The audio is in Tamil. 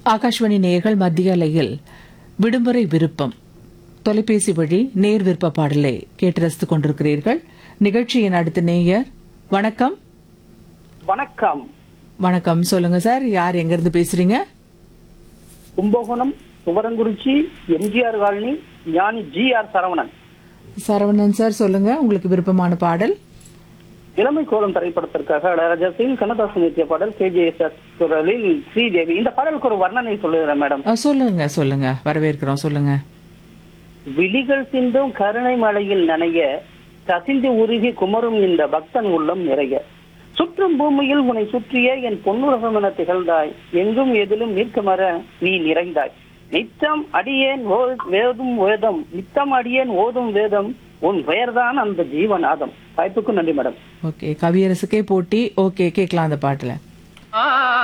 ஆகாஷ்வாணி நேயர்கள் மத்திய அலையில் விடுமுறை விருப்பம் தொலைபேசி வழி நேர் விருப்ப பாடலை கேட்டு ரசித்துக் கொண்டிருக்கிறீர்கள் நிகழ்ச்சியின் அடுத்த நேயர் வணக்கம் வணக்கம் வணக்கம் சொல்லுங்க சார் யார் எங்க இருந்து பேசுறீங்க Kumbakonam Thuvarankurichi MGR colony Gnani G R Saravanan Saravanan sir சொல்லுங்க உங்களுக்கு விருப்பமான பாடல் இளமை கோலம் திரைப்படத்திற்காக இளையராஜா சிங் கண்ணதாசன் இயற்றிய பாடல் கேஜிஎஸ் குரலில் ஸ்ரீதேவி இந்த பாடலுக்கு ஒரு வர்ணனை சொல்லுகிறேன் மேடம் அஹ், சொல்லுங்க சொல்லுங்க வரவேற்கிறோம் சொல்லுங்க விழிகள் சிந்தும் கருணை மலையில் நனைய கசிந்து உருகி குமரும் இந்த பக்தன் உள்ளம் நிறைய சுற்றும் பூமியில் உன்னை சுற்றிய என் பொன்னுலகம் என திகழ்ந்தாய் எங்கும் எதிலும் நிற்கமர நீ நிறைந்தாய் நித்தம் அடியேன் ஓ- வேதும் வேதம் நித்தம் அடியேன் ஓதும் வேதம் உன் பெயர்தான் அந்த ஜீவநாதம் வாய்ப்புக்கு நன்றி மேடம் ஓகே கவியரசுக்கே போட்டி ஓகே கேட்கலாம் அந்த பாட்டுல ஆ